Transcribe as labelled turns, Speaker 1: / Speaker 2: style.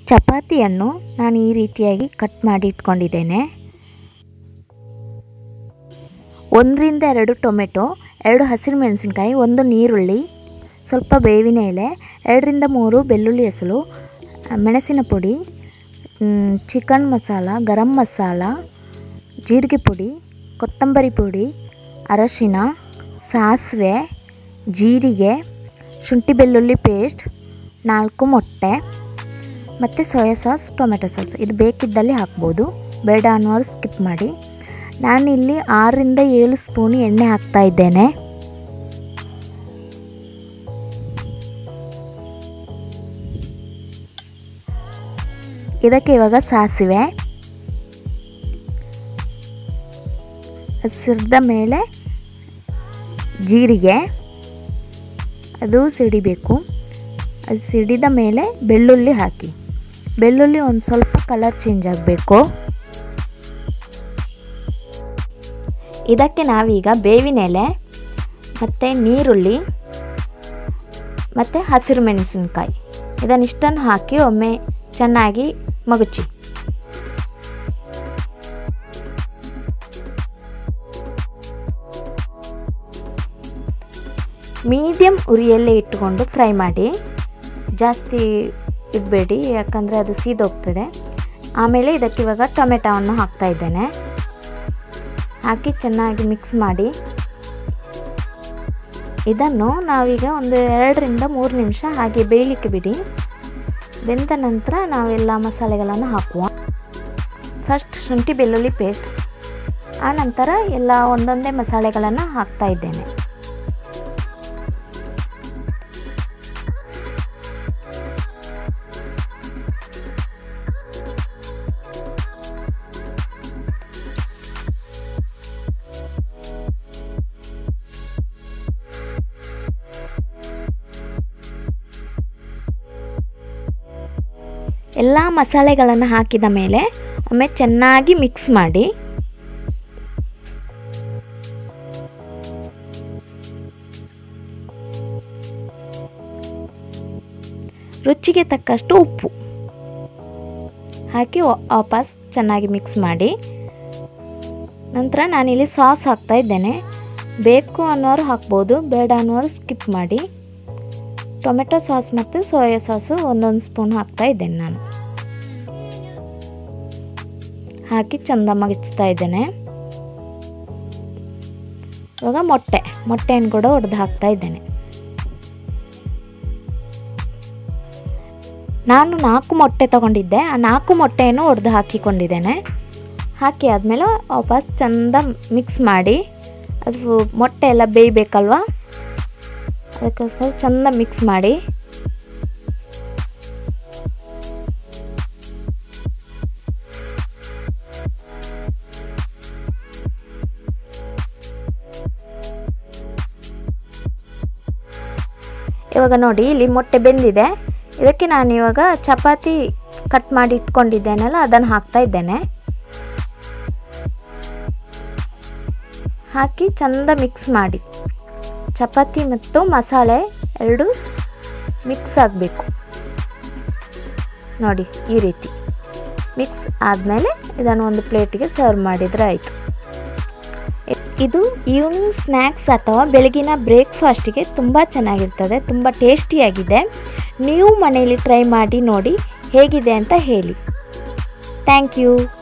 Speaker 1: ಚಪಾತಿಯನ್ನು ನಾನು ಈ ರೀತಿಯಾಗಿ ಕಟ್ ಮಾಡಿ ಇಟ್ಕೊಂಡಿದ್ದೇನೆ ಒಂದರಿಂದ ಎರಡು ಟೊಮೆಟೊ ಎರಡು ಹಸಿರು ಮೆಣಸಿನ್ಕಾಯಿ ಒಂದು ನೀರುಳ್ಳಿ ಸ್ವಲ್ಪ ಬೇವಿನ ಎಲೆ ಎರಡರಿಂದ ಮೂರು ಬೆಳ್ಳುಳ್ಳಿ ಹೆಸರು ಮೆಣಸಿನ ಪುಡಿ ಮ್, ಚಿಕನ್ ಮಸಾಲ ಗರಂ ಮಸಾಲ ಜೀರಿಗೆ ಪುಡಿ ಕೊತ್ತಂಬರಿ ಪುಡಿ ಅರಶಿನ ಸಾಸಿವೆ ಜೀರಿಗೆ ಶುಂಠಿ ಬೆಳ್ಳುಳ್ಳಿ ಪೇಸ್ಟ್ ನಾಲ್ಕು ಮೊಟ್ಟೆ ಮತ್ತು ಸೋಯಾ ಸಾಸ್ ಟೊಮೆಟೊ ಸಾಸ್ ಇದು ಬೇಕಿದ್ದಲ್ಲಿ ಹಾಕ್ಬೋದು ಬೇಡ ಅನ್ನೋರು ಸ್ಕಿಪ್ ಮಾಡಿ ನಾನಿಲ್ಲಿ ಆರರಿಂದ ಏಳು ಸ್ಪೂನ್ ಎಣ್ಣೆ ಹಾಕ್ತಾ ಇದ್ದೇನೆ ಇದಕ್ಕೆ ಇವಾಗ ಸಾಸಿವೆ ಅದು ಸಿಡ್ದ ಮೇಲೆ ಜೀರಿಗೆ ಅದು ಸಿಡಿಬೇಕು ಅದು ಸಿಡಿದ ಮೇಲೆ ಬೆಳ್ಳುಳ್ಳಿ ಹಾಕಿ ಬೆಳ್ಳುಳ್ಳಿ ಒಂದು ಸ್ವಲ್ಪ ಕಲರ್ ಚೇಂಜ್ ಆಗಬೇಕು ಇದಕ್ಕೆ ನಾವೀಗ ಬೇವಿನ ಎಲೆ ಮತ್ತು ನೀರುಳ್ಳಿ ಮತ್ತು ಹಸಿರು ಮೆಣಸಿನಕಾಯಿ ಇದನ್ನಿಷ್ಟನ್ನು ಹಾಕಿ ಒಮ್ಮೆ ಚೆನ್ನಾಗಿ ಮಗುಚಿ ಮೀಡಿಯಮ್ ಉರಿಯಲ್ಲೇ ಇಟ್ಟುಕೊಂಡು ಫ್ರೈ ಮಾಡಿ ಜಾಸ್ತಿ ಇಡಬೇಡಿ ಯಾಕಂದರೆ ಅದು ಸೀದೋಗ್ತದೆ ಆಮೇಲೆ ಇದಕ್ಕೆ ಇವಾಗ ಟೊಮೆಟೊವನ್ನು ಹಾಕ್ತಾ ಇದ್ದೇನೆ ಹಾಕಿ ಚೆನ್ನಾಗಿ ಮಿಕ್ಸ್ ಮಾಡಿ ಇದನ್ನು ನಾವೀಗ ಒಂದು ಎರಡರಿಂದ ಮೂರು ನಿಮಿಷ ಹಾಗೆ ಬೇಯಲಿಕ್ಕೆ ಬಿಡಿ ಬೆಂದ ನಂತರ ನಾವೆಲ್ಲ ಮಸಾಲೆಗಳನ್ನು ಹಾಕುವ ಫಸ್ಟ್ ಶುಂಠಿ ಬೆಳ್ಳುಳ್ಳಿ ಪೇಸ್ಟ್ ಆ ನಂತರ ಎಲ್ಲ ಒಂದೊಂದೇ ಮಸಾಲೆಗಳನ್ನು ಹಾಕ್ತಾ ಇದ್ದೇನೆ ಎಲ್ಲ ಮಸಾಲೆಗಳನ್ನು ಹಾಕಿದ ಮೇಲೆ ಒಮ್ಮೆ ಚೆನ್ನಾಗಿ ಮಿಕ್ಸ್ ಮಾಡಿ ರುಚಿಗೆ ತಕ್ಕಷ್ಟು ಉಪ್ಪು ಹಾಕಿ ವಾ- ವಾಪಸ್ ಚೆನ್ನಾಗಿ ಮಿಕ್ಸ್ ಮಾಡಿ ನಂತರ ನಾನಿಲ್ಲಿ ಸಾಸ್ ಹಾಕ್ತಾ ಇದ್ದೇನೆ ಬೇಕು ಅನ್ನೋರು ಹಾಕ್ಬೋದು ಬೇಡ ಅನ್ನೋರು ಸ್ಕಿಪ್ ಮಾಡಿ ಟೊಮೆಟೊ ಸಾಸ್ ಮತ್ತು ಸೋಯಾ ಸಾಸು ಒಂದೊಂದು ಸ್ಪೂನ್ ಹಾಕ್ತಾ ಇದ್ದೇನೆ ನಾನು ಹಾಕಿ ಚಂದ ಮಗಿಸ್ತಾ ಇದ್ದೇನೆ ಇವಾಗ ಮೊಟ್ಟೆ ಮೊಟ್ಟೆಯನ್ನು ಕೂಡ ಒಡೆದು ಹಾಕ್ತಾ ಇದ್ದೇನೆ ನಾನು ನಾಲ್ಕು ಮೊಟ್ಟೆ ತಗೊಂಡಿದ್ದೆ ಆ ನಾಲ್ಕು ಮೊಟ್ಟೆಯನ್ನು ಒಡೆದು ಹಾಕಿಕೊಂಡಿದ್ದೇನೆ ಹಾಕಿ ಆದಮೇಲೆ ವಾಪಸ್ ಚಂದ ಮಿಕ್ಸ್ ಮಾಡಿ ಅದು ಮೊಟ್ಟೆ ಎಲ್ಲ ಬೇಯಬೇಕಲ್ವ ಅದಕ್ಕೋಸ್ಕರ ಚಂದ ಮಿಕ್ಸ್ ಮಾಡಿ ಇವಾಗ ನೋಡಿ ಇಲ್ಲಿ ಮೊಟ್ಟೆ ಬೆಂದಿದೆ ಇದಕ್ಕೆ ನಾನು ಇವಾಗ ಚಪಾತಿ ಕಟ್ ಮಾಡಿ ಇಟ್ಕೊಂಡಿದ್ದೇನಲ್ಲ ಅದನ್ನು ಹಾಕ್ತಾ ಇದ್ದೇನೆ ಹಾಕಿ ಚಂದ ಮಿಕ್ಸ್ ಮಾಡಿ ಚಪಾತಿ ಮತ್ತು ಮಸಾಲೆ ಎರಡು ಮಿಕ್ಸ್ ಆಗಬೇಕು ನೋಡಿ ಈ ರೀತಿ ಮಿಕ್ಸ್ ಆದಮೇಲೆ ಇದನ್ನು ಒಂದು ಪ್ಲೇಟಿಗೆ ಸರ್ವ್ ಮಾಡಿದರೆ ಆಯಿತು ಇದು ಈವ್ನಿಂಗ್ ಸ್ನ್ಯಾಕ್ಸ್ ಅಥವಾ ಬೆಳಗಿನ ಬ್ರೇಕ್ಫಾಸ್ಟಿಗೆ ತುಂಬ ಚೆನ್ನಾಗಿರ್ತದೆ ತುಂಬ ಟೇಸ್ಟಿಯಾಗಿದೆ ನೀವು ಮನೆಯಲ್ಲಿ ಟ್ರೈ ಮಾಡಿ ನೋಡಿ ಹೇಗಿದೆ ಅಂತ ಹೇಳಿ ಥ್ಯಾಂಕ್ ಯು